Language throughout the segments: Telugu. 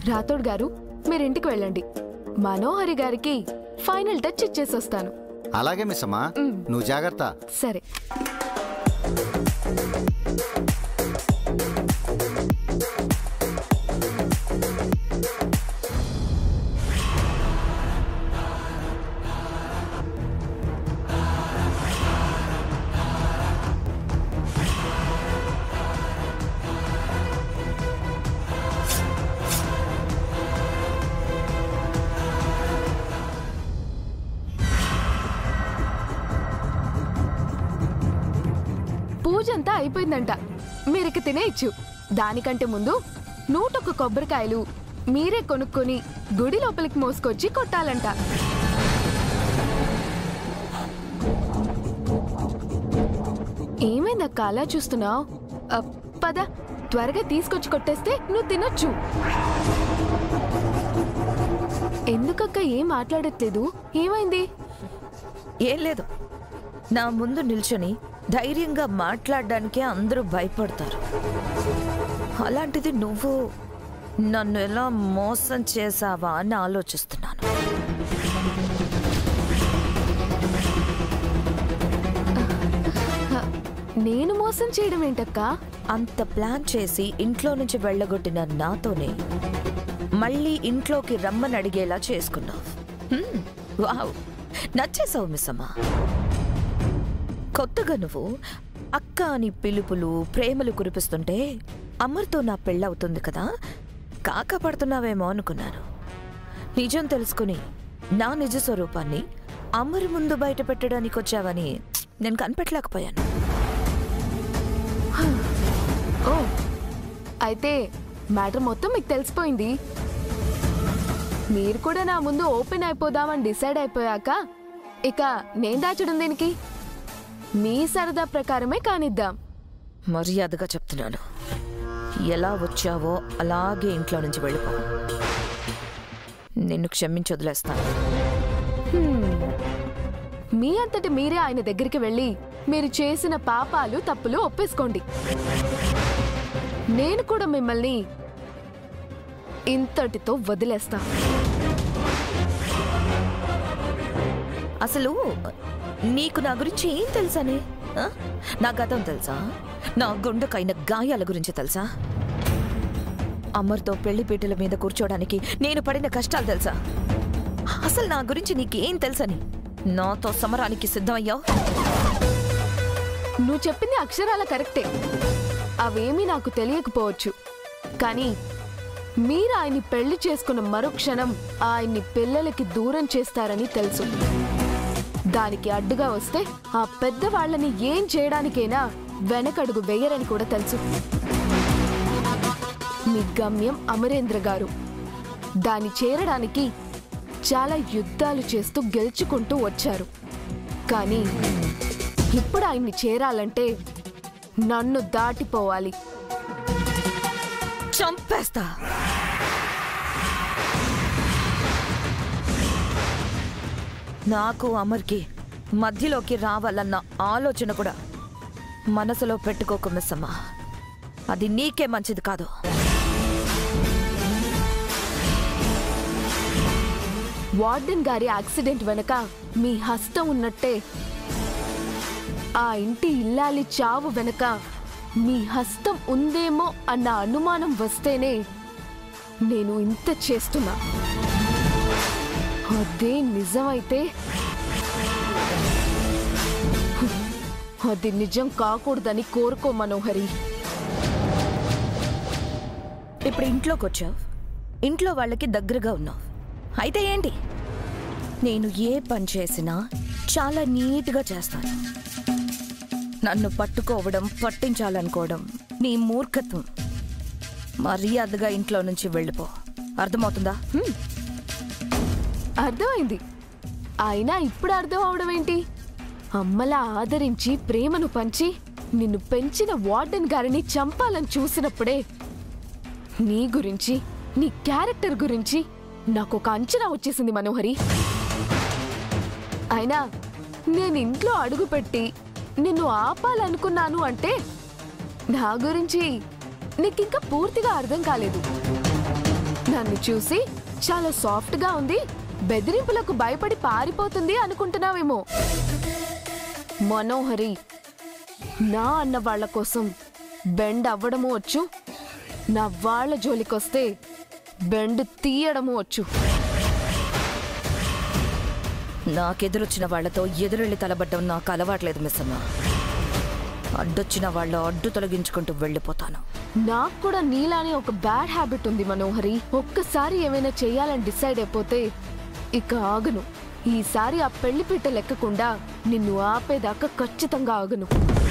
రాథోడ్ గారు మీరింటికి వెళ్ళండి మనోహరి గారికి ఫైనల్ టచ్ ఇచ్చేసి వస్తాను అలాగే మిస్ అమ్మా నువ్వు జాగ్రత్త సరే పూజ అంతా అయిపోయిందంట మీరిక తినేయచ్చు దానికంటే ముందు నూటొక్క కొబ్బరికాయలు మీరే కొనుక్కొని గుడి లోపలికి మోసుకొచ్చి కొట్టాలంట ఏమైందక్క అలా చూస్తున్నావు పద త్వరగా తీసుకొచ్చి కొట్టేస్తే నువ్వు తినొచ్చు ఎందుకక్క ఏం మాట్లాడట్లేదు ఏమైంది ఏం లేదు నా ముందు నిల్చొని ధైర్యంగా మాట్లాడడానికే అందరూ భయపడతారు అలాంటిది నువ్వు నన్ను ఎలా మోసం చేసావా అని ఆలోచిస్తున్నాను హ, నేను మోసం చేయడం ఏంటక్కా అంత ప్లాన్ చేసి ఇంట్లో నుంచి వెళ్ళగొట్టిన నాతోనే మళ్ళీ ఇంట్లోకి రమ్మని అడిగేలా చేసుకున్నావు హ్మ్, వావ్ నచ్చేసావు మిస్ అమ్మా కొత్తగా నువ్వు అక్క అని పిలుపులు ప్రేమలు కురిపిస్తుంటే అమర్తో నా పెళ్ళవుతుంది కదా కాక పడుతున్నావేమో అనుకున్నాను నిజం తెలుసుకుని నా నిజ స్వరూపాన్ని అమర్ ముందు బయట పెట్టడానికి వచ్చావని నేను కనిపెట్టలేకపోయాను ఓ అయితే మ్యాటర్ మొత్తం మీకు తెలిసిపోయింది మీరు కూడా నా ముందు ఓపెన్ అయిపోదామని డిసైడ్ అయిపోయాక ఇక నేను దాచడం దీనికి మీ సరదా ప్రకారమే కానిద్దాం మర్యాదగా చెప్తున్నాను ఎలా వచ్చావో అలాగే ఇంట్లో నుంచి వెళ్ళిపో నిన్ను క్షమించి వదిలేస్తాను హ్మ్. మీ అంతటి మీరే ఆయన దగ్గరికి వెళ్ళి మీరు చేసిన పాపాలు తప్పులు ఒప్పేసుకోండి నేను కూడా మిమ్మల్ని ఇంతటితో వదిలేస్తా అసలు నీకు నా గురించి ఏం తెలుసనే ఆ? నా గతం తెలుసా నా గుండెకైన గాయాల గురించి తెలుసా అమర్తో పెళ్లి పీటల మీద కూర్చోడానికి నేను పడిన కష్టాలు తెలుసా అసలు నా గురించి నీకేం తెలుసని నాతో సమరానికి సిద్ధమయ్యావు నువ్వు చెప్పింది అక్షరాల కరెక్టే అవేమీ నాకు తెలియకపోవచ్చు కానీ మీరు ఆయన్ని పెళ్లి చేసుకున్న మరుక్షణం ఆయన్ని పిల్లలకి దూరం చేస్తారని తెలుసు దానికి అడ్డుగా వస్తే ఆ పెద్దవాళ్ళని ఏం చేయడానికైనా వెనకడుగు వెయ్యరని కూడా తెలుసు మీ గమ్యం అమరేంద్ర గారు దాన్ని చేరడానికి చాలా యుద్ధాలు చేస్తూ గెలుచుకుంటూ వచ్చారు కానీ ఇప్పుడు ఆయన్ని చేరాలంటే నన్ను దాటిపోవాలి చంపేస్తా నాకు అమర్కి మధ్యలోకి రావాలన్న ఆలోచన కూడా మనసులో పెట్టుకోకు మిస్సమ్మా అది నీకే మంచిది కాదు వార్డెన్ గారి యాక్సిడెంట్ వెనక మీ హస్తం ఉన్నట్టే ఆ ఇంటి ఇల్లాలి చావు వెనక మీ హస్తం ఉందేమో అన్న అనుమానం వస్తేనే నేను ఇంత చేస్తున్నా అదే నిజమైతే అది నిజం కాకూడదని కోరుకో మనోహరి ఇప్పుడు ఇంట్లోకి వచ్చావు ఇంట్లో వాళ్ళకి దగ్గరగా ఉన్నావు అయితే ఏంటి నేను ఏ పని చేసినా చాలా నీట్గా చేస్తాను నన్ను పట్టుకోవడం పట్టించాలనుకోవడం నీ మూర్ఖత్వం మర్యాదగా ఇంట్లో నుంచి వెళ్ళిపో అర్థమవుతుందా అర్థమైంది అయినా ఇప్పుడు అర్థం అవడం ఏంటి అమ్మలా ఆదరించి ప్రేమను పంచి నిన్ను పెంచిన వార్డెన్ గారిని చంపాలని చూసినప్పుడే నీ గురించి నీ క్యారెక్టర్ గురించి నాకు ఒక అంచనా వచ్చేసింది మనోహరి అయినా నేను ఇంట్లో అడుగుపెట్టి నిన్ను ఆపాలనుకున్నాను అంటే నా గురించి నీకింకా పూర్తిగా అర్థం కాలేదు నన్ను చూసి చాలా సాఫ్ట్ గా ఉంది బెదిరింపులకు భయపడి పారిపోతుంది అనుకుంటున్నావేమో మనోహరి నా అన్న వాళ్ళ కోసం బెండ్ అవ్వడము వచ్చు నా వాళ్ళ జోలికొస్తే బెండ్ తీయడము వచ్చు నాకెదురొచ్చిన వాళ్లతో ఎదురెళ్ళి తలబడ్డం నాకు అలవాట్లేదు మిస్సమ్మ అడ్డొచ్చిన వాళ్ళ అడ్డు తొలగించుకుంటూ వెళ్ళిపోతాను నాకు కూడా నీలానే ఒక బ్యాడ్ హ్యాబిట్ ఉంది మనోహరి ఒక్కసారి ఏమైనా చెయ్యాలని డిసైడ్ అయిపోతే ఇక ఆగను ఈసారి ఆ పెళ్లి పీట లెక్కకుండా నిన్ను ఆపేదాకా ఖచ్చితంగా ఆగను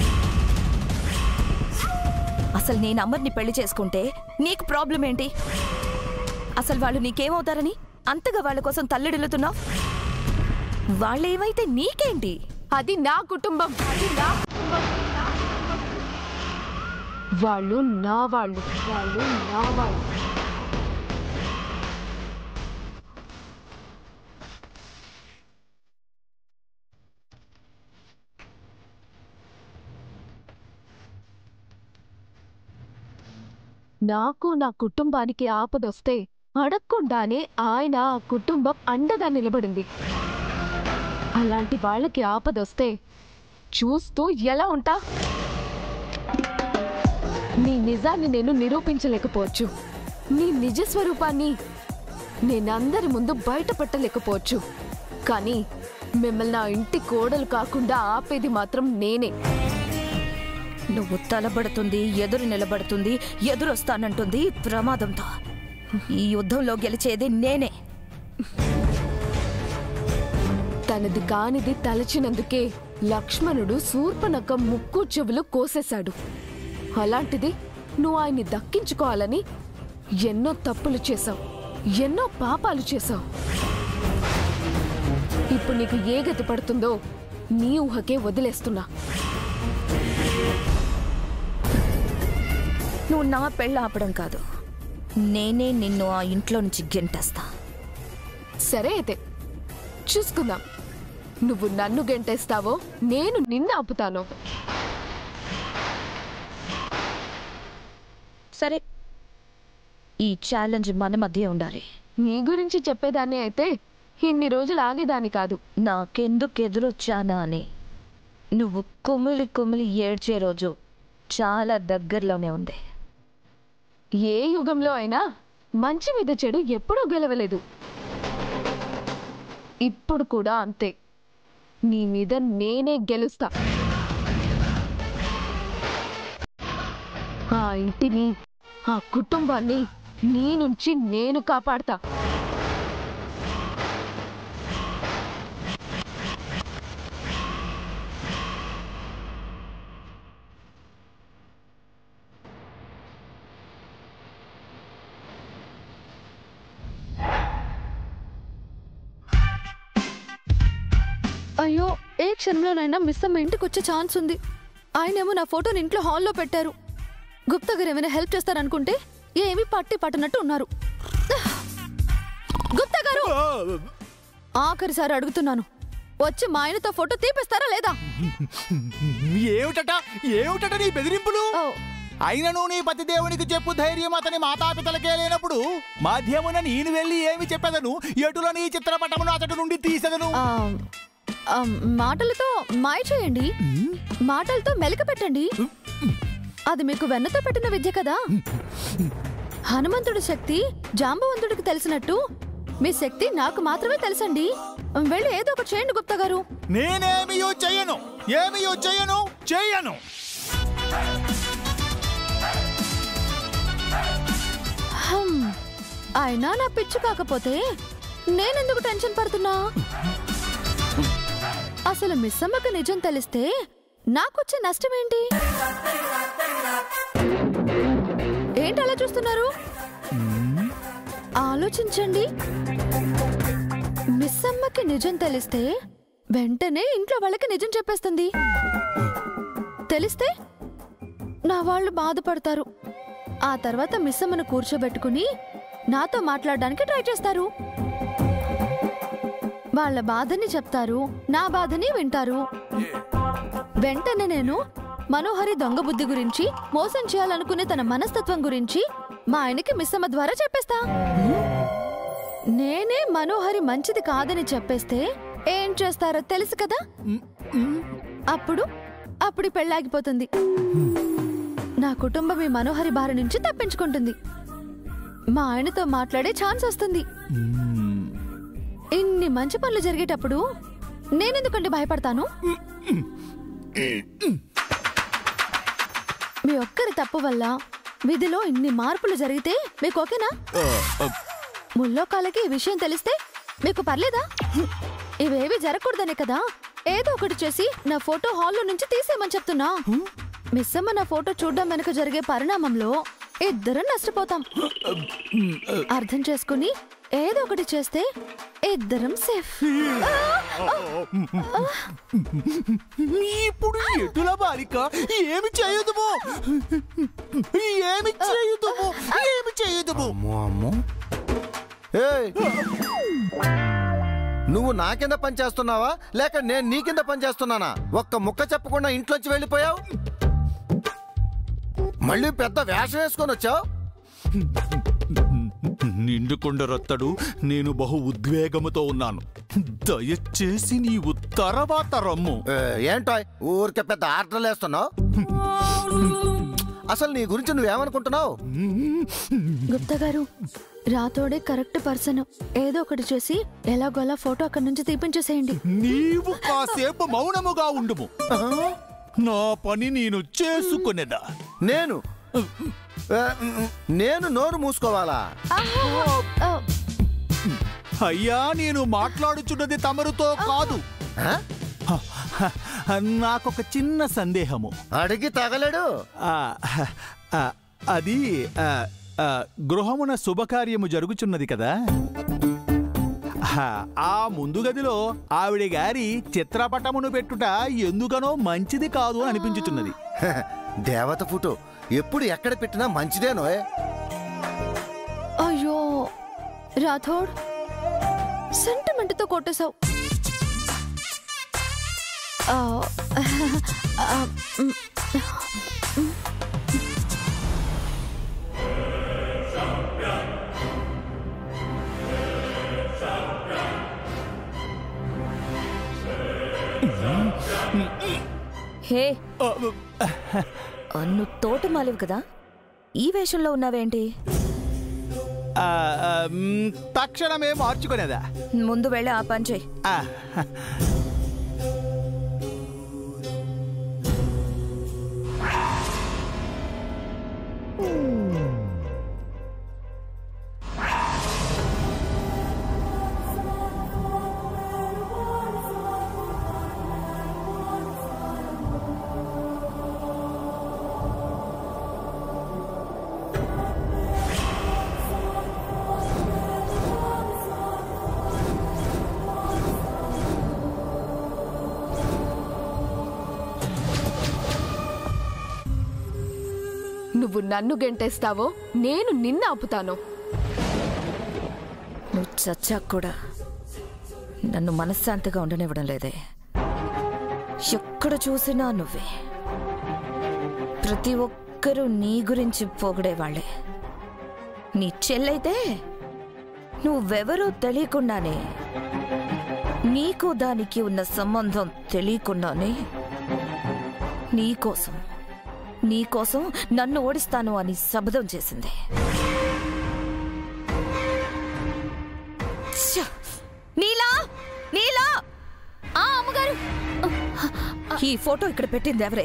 అసలు నేను అమ్మర్ని పెళ్లి చేసుకుంటే నీకు ప్రాబ్లం ఏంటి అసలు వాళ్ళు నీకేమవుతారని అంతగా వాళ్ళ కోసం తల్లడిల్లుతున్నావు వాళ్ళేమైతే నీకేంటి అది నా కుటుంబం అది నా కుటుంబం. వాళ్ళు నా వాళ్ళు వాళ్ళు నా వాళ్ళు నాకు నా కుటుంబానికి ఆపదొస్తే అడగకుండానే ఆయన ఆ కుటుంబం అండగా నిలబడింది అలాంటి వాళ్ళకి ఆపదొస్తే చూస్తూ ఎలా ఉంటా నీ నిజాన్ని నేను నిరూపించలేకపోవచ్చు నీ నిజ స్వరూపాన్ని నేనందరి ముందు బయటపెట్టలేకపోవచ్చు కానీ మిమ్మల్ని నా ఇంటి కోడలు కాకుండా ఆపేది మాత్రం నేనే నువ్వు తలబడుతుంది ఎదురు నిలబడుతుంది ఎదురొస్తానంటుంది ప్రమాదంతో ఈ యుద్ధంలో గెలిచేది నేనే తనది కానిది తలచినందుకే లక్ష్మణుడు శూర్పనక ముక్కు చెవులు కోసేశాడు అలాంటిది నువ్వు ఆయన్ని దక్కించుకోవాలని ఎన్నో తప్పులు చేశావు ఎన్నో పాపాలు చేశావు ఇప్పుడు నీకు ఏ గతి పడుతుందో నీ ఊహకే వదిలేస్తున్నా నువ్వు నా పెళ్ళ ఆపడం కాదు నేనే నిన్ను ఆ ఇంట్లో నుంచి గెంటేస్తా సరే అయితే చూసుకుందాం నువ్వు నన్ను గెంటేస్తావో నేను నిన్ను ఆపుతాను సరే ఈ ఛాలెంజ్ మన మధ్య ఉండాలి నీ గురించి చెప్పేదాన్ని అయితే ఇన్ని రోజులు ఆగేదాన్ని కాదు నాకెందుకు ఎదురొచ్చానా అని నువ్వు కుమిలి కుమిలి ఏడ్చే రోజు చాలా దగ్గరలోనే ఉంది ఏ యుగంలో అయినా మంచి మీద చెడు ఎప్పుడూ గెలవలేదు ఇప్పుడు కూడా అంతే నీ మీద నేనే గెలుస్తా ఆ ఇంటిని ఆ కుటుంబాన్ని నీ నుంచి నేను కాపాడతా అయ్యో ఏ క్షణంలోనైనా మిస్ అమ్మ ఇంటికి వచ్చే ఛాన్స్ ఉంది ఆయనేమో నా ఫోటోని ఇంట్లో హాల్లో పెట్టారు గుప్తా గారు ఏమైనా హెల్ప్ చేస్తారనుకుంటే ఏమీ పట్టి పట్టనట్టు ఉన్నారు గుప్తా గారు ఆఖరిసారి అడుగుతున్నాను వచ్చి మా ఆయనతో ఫోటో తీపిస్తారా లేదా ఏమిటట ఏమిటట నీ బెదిరింపులు ఓ అయినను నీ పతిదేవునికి చెప్పు ధైర్యం అతని మాతాపితలకే లేనప్పుడు మాధ్యమున నేను వెళ్ళి ఏమి చెప్పెదను ఎటుల నీ చిత్రపటమును అతడు నుండి తీసెదను ఆ, ఆ, మాటలతో మాయ చేయండి మాటలతో మెలక పెట్టండి అది మీకు వెన్నతో పెట్టిన విద్య కదా హనుమంతుడి శక్తి జాంబవంతుడికి తెలిసినట్టు మీ శక్తి నాకు మాత్రమే తెలుసండి వెళ్ళి ఏదో ఒకటి చేయండి గుప్తా గారు నేనేమియో చెయ్యను ఏమియో చెయ్యను చెయ్యను హమ్, అయినా నా పిచ్చి కాకపోతే నేనెందుకు టెన్షన్ పడుతున్నా అసలు మిస్ అమ్మకి నిజం తెలిస్తే నాకొచ్చే నష్టం ఏంటి ఏంటి అలా చూస్తున్నారు ఆలోచించండి మిస్ అమ్మకి నిజం తెలిస్తే వెంటనే ఇంట్లో వాళ్ళకి నిజం చెప్పేస్తుంది తెలిస్తే నా వాళ్ళు బాధపడతారు ఆ తర్వాత మిస్ అమ్మను కూర్చోబెట్టుకుని నాతో మాట్లాడడానికి ట్రై చేస్తారు వాళ్ళ బాధని చెప్తారు నా బాధని వింటారు వెంటనే నేను మనోహరి దొంగ బుద్ధి గురించి మోసం చేయాలనుకునే తన మనస్తత్వం గురించి మా ఆయనకి మిస్సమ్మ ద్వారా చెప్పేస్తా నేనే మనోహరి మంచిది కాదని చెప్పేస్తే ఏం చేస్తారో తెలుసు కదా అప్పుడు అప్పుడు ఈ పెళ్ళాగిపోతుంది నా కుటుంబం ఈ మనోహరి బారి నుంచి తప్పించుకుంటుంది మా ఆయనతో మాట్లాడే ఛాన్స్ వస్తుంది ఇన్ని మంచి పనులు జరిగేటప్పుడు నేనెందుకండి భయపడతాను మీ ఒక్కరి తప్పు వల్ల విధిలో ఇన్ని మార్పులు జరిగితే మీకు ఓకేనా ముల్లోకాలకి ఈ విషయం తెలిస్తే మీకు పర్లేదా ఇవేవి జరగకూడదనే కదా ఏదో ఒకటి చేసి నా ఫోటో హాల్లో నుంచి తీసేయమని చెప్తున్నా మిస్ అమ్మ నా ఫోటో చూడడం వెనుక జరిగే పరిణామంలో ఇద్దరం నష్టపోతాం అర్థం చేసుకుని ఏదో ఒకటి చేస్తే ఇద్దరం సేఫ్ ఇప్పుడు ఎటుల బాలిక ఏమి చేయదుము ఏమి చేయదుము ఏమి చేయదుము అమ్మో అమ్మో ఏయ్ నువ్వు నా కింద పని చేస్తున్నావా లేక నేను నీ కింద పని చేస్తున్నానా ఒక్క ముక్క చెప్పకుండా ఇంట్లోంచి వెళ్ళిపోయావు మళ్ళీ పెద్ద వేషం వేసుకొని వచ్చావు నిండుకొండ రత్తడు నేను బహు ఉద్వేగముతో ఉన్నాను దయచేసి నీవు తర్వాత రమ్ము ఏ, ఏంటో ఊరికే పెద్ద ఆర్డర్లు వేస్తున్నావు అసలు నీ గురించి నువ్వేమనుకుంటున్నావు గుప్తా గారు రాతోడే కరెక్ట్ పర్సన్ ఏదో ఒకటి చేసి ఎలాగోలా ఫోటో అక్కడి నుంచి తీపించేసేయండి నీవు కాసేపు మౌనముగా ఉండుము నా పని నేను చేసుకునేదా నేను ఏ, నేను నోరు మూసుకోవాలా ఆ, అయ్యా నేను మాట్లాడుచున్నది తమరుతో కాదు ఆ? నాకొక చిన్న సందేహము అడిగి తగలడు ఆ, ఆ, అది ఆ, ఆ, గృహమున శుభకార్యము జరుగుచున్నది కదా ఆ, ఆ ముందు గదిలో ఆవిడ గారి చిత్రపటమును పెట్టుట ఎందుకనో మంచిది కాదు అని అనిపించుచున్నది దేవత ఫోటో ఎప్పుడు ఎక్కడ పెట్టినా మంచిదేనో అయ్యో రాథోడ్ సెంటిమెంట్ తో కొట్టేశావు ఆ, ఆ, మ్, హే ఆ, ఆ, నువ్వు తోటమాలివి కదా ఈ వేషంలో ఉన్నావేంటి ఆ, ఆ, మ్, తక్షణమే మార్చుకునేదా ముందు వెళ్ళి ఆ పని చెయ్యి ఆ, నువ్వు నన్ను గెంటేస్తావో నేను నిన్ను ఆపుతాను నువ్వు చచ్చాక కూడా నన్ను మనశ్శాంతిగా ఉండనివ్వడం లేదే ఎక్కడ చూసినా నువ్వే ప్రతి ఒక్కరూ నీ గురించి పొగిడేవాళ్లే నీ చెల్లైతే నువ్వెవరో తెలియకుండానే నీకు దానికి ఉన్న సంబంధం తెలియకుండానే నీకోసం నీకోసం నన్ను ఓడిస్తాను అని శబదం చేసింది ఛ! నీలా నీలా ఆ అమ్మగారు ఈ ఫోటో ఇక్కడ పెట్టింది ఎవరే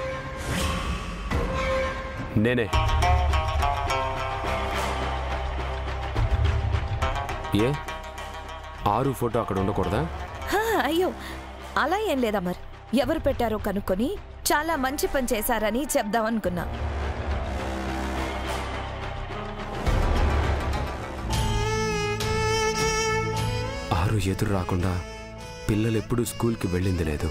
నేనే ఏ ఆరు ఫోటో అక్కడ ఉండకూడదా హా, అయ్యో అలా ఏం లేదా మరి ఎవరు పెట్టారో కనుక్కొని చాలా మంచి పని చేశారని చెప్దామనుకున్నా ఆరు ఎదురు రాకుండా పిల్లలు ఎప్పుడూ స్కూల్కి వెళ్ళింది లేదు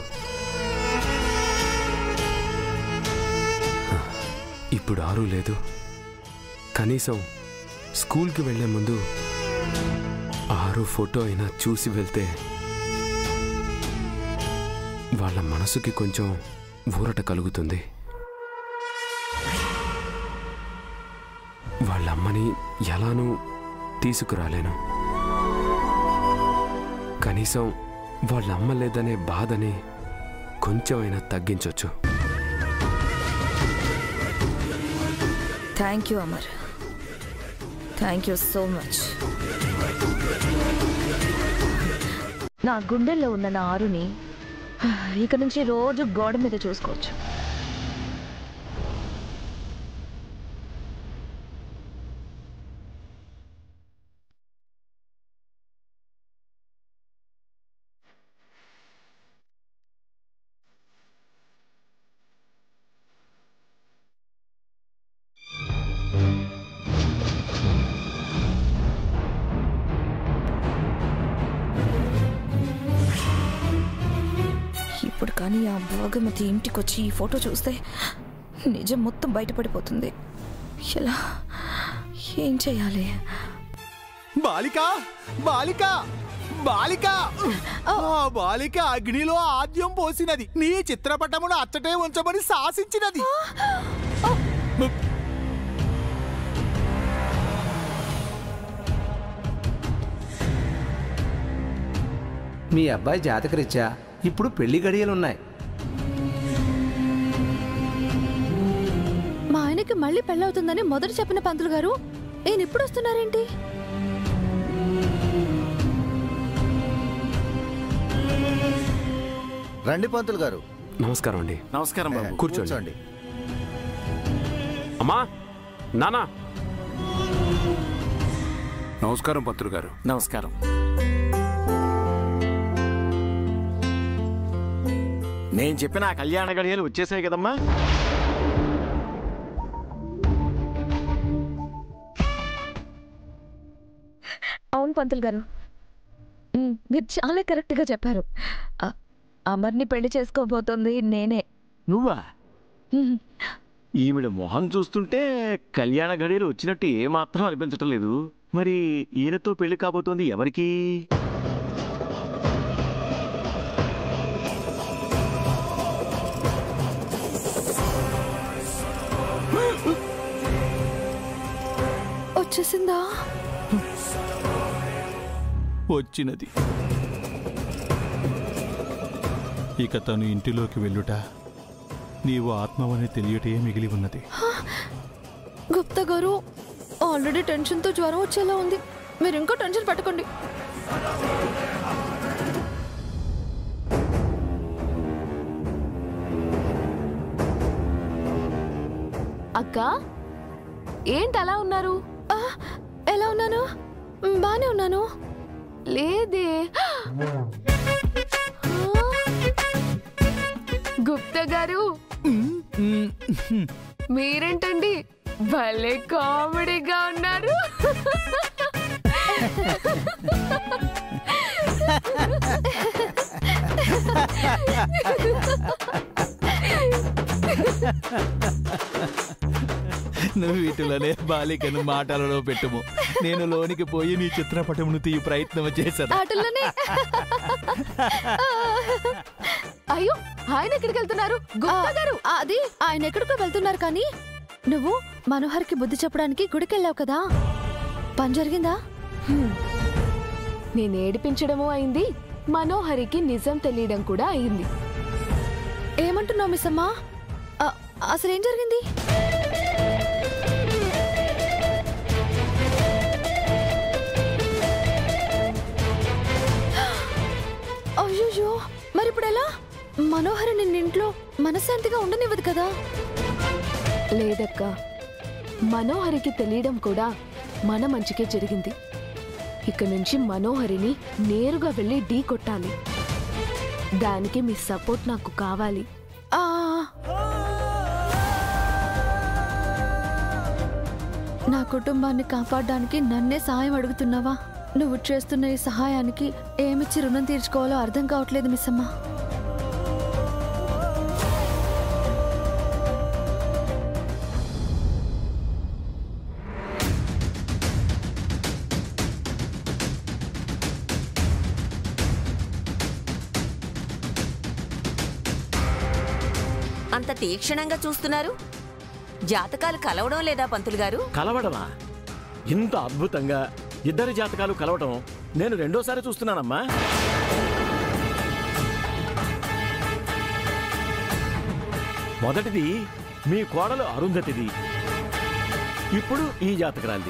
హ, ఇప్పుడు ఆరు లేదు కనీసం స్కూల్కి వెళ్ళే ముందు ఆరు ఫోటో అయినా చూసి వెళ్తే వాళ్ళ మనసుకి కొంచెం ఊరట కలుగుతుంది వాళ్ళ అమ్మ కానీ ఎలానూ తీసుకురాలేను కనీసం వాళ్ళ అమ్మ లేదనే బాధని కొంచెమైనా తగ్గించొచ్చు thank you Amar thank you so much నా గుండెల్లో ఉన్న నా ఆరుని ఇక నుంచి రోజు గోడ మీద చూసుకోవచ్చు ఇప్పుడు కానీ ఆ భాగమతి ఇంటికి వచ్చి ఈ ఫోటో చూస్తే నిజం మొత్తం బయటపడిపోతుంది ఎలా ఏం చేయాలి బాలిక బాలిక బాలిక ఆ బాలిక అగ్నిలో ఆద్యం పోసినది నీ చిత్రపటమును అచ్చటే ఉంచమని శాసించినది మీ అబ్బాయి జాతకరీత్యా ఇప్పుడు పెళ్లి గడియలున్నాయి మా ఆయనకి మళ్ళీ పెళ్ళవుతుందని మొదట చెప్పిన పంతులు గారు ఈయన ఇప్పుడు వస్తున్నారేంటి రండి పంతులు గారు నమస్కారం అండి నమస్కారం బాబు కూర్చోండి అమ్మా నానా నమస్కారం పంతులు గారు నమస్కారం నేను చెప్పిన ఆ కళ్యాణ గడియలు వచ్చేసాయి కదమ్మా అవును పంతులు గారు ఉమ్, మీరు చాలా కరెక్ట్గా చెప్పారు అ- అమర్ని పెళ్లి చేసుకోబోతోంది నేనే నువ్వా ఉమ్, ఈవిడ మొహం చూస్తుంటే కళ్యాణ గడియలు వచ్చినట్టు ఏమాత్రం అనిపించటం లేదు మరి ఈయనతో పెళ్లి కాబోతోంది ఎవరికి వచ్చేసిందా వచ్చినది ఇక తను ఇంటిలోకి వెళ్ళుట నీవు ఆత్మవని తెలియటే మిగిలి ఉన్నది గుప్తా గారు ఆల్రెడీ టెన్షన్తో జ్వరం వచ్చేలా ఉంది మీరు ఇంకో టెన్షన్ పట్టుకోండి అక్క ఏంటి అలా ఉన్నారు ఆ, ఎలా ఉన్నాను మ్, బానే ఉన్నాను లేదే ఆ! గుప్తా గారు మీరేంటండి భలే కామెడీగా ఉన్నారు నువ్వు వీటిలోనే బాలికను మాటలలో పెట్టుము నేను లోనికి పోయి నీ చిత్రపటమును తీయ ప్రయత్నం చేశాను ఆటల్లోనే అయ్యో ఆయన ఎక్కడికి వెళ్తున్నారు గుప్తా గారు ఆ, అది ఆయన ఎక్కడికో వెళ్తున్నారు కానీ నువ్వు మనోహర్కి బుద్ధి చెప్పడానికి గుడికెళ్ళావు కదా పని జరిగిందా నేను ఏడిపించడము అయింది మనోహరికి నిజం తెలియడం కూడా అయింది ఏమంటున్నావు మిస్ అమ్మా ఆ, అసలేం జరిగింది అయ్యో మరి ఇప్పుడు ఎలా మనోహర్ నిన్న ఇంట్లో మనశ్శాంతిగా ఉండనివ్వదు కదా లేదక్క మనోహరికి తెలియడం కూడా మన మంచికే జరిగింది ఇక నుంచి మనోహరిని నేరుగా వెళ్ళి ఢీ కొట్టాలి దానికి మీ సపోర్ట్ నాకు కావాలి ఆ, నా కుటుంబాన్ని కాపాడడానికి నన్నే సహాయం అడుగుతున్నావా నువ్వు చేస్తున్న ఈ సహాయానికి ఏమిచ్చి రుణం తీర్చుకోవాలో అర్థం కావట్లేదు మిస్ అమ్మా అంత తీక్షణంగా చూస్తున్నారు జాతకాలు కలవడం లేదా పంతులు గారు కలవడమా ఇంత అద్భుతంగా ఇద్దరి జాతకాలు కలవటం నేను రెండోసారి చూస్తున్నానమ్మా మొదటిది మీ కోడలు అరుంధతిది ఇప్పుడు ఈ జాతకరాలిది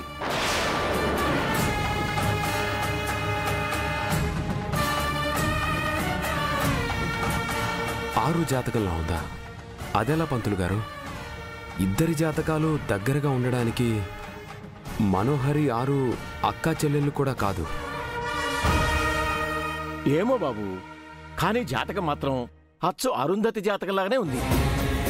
ఆరు జాతకంలా ఉందా అదెలా పంతులు గారు ఇద్దరి జాతకాలు దగ్గరగా ఉండడానికి మనోహరి ఆరు అక్కా చెల్లెళ్ళు కూడా కాదు ఏమో బాబు కానీ జాతకం మాత్రం అచ్చు అరుంధతి జాతకంలాగానే ఉంది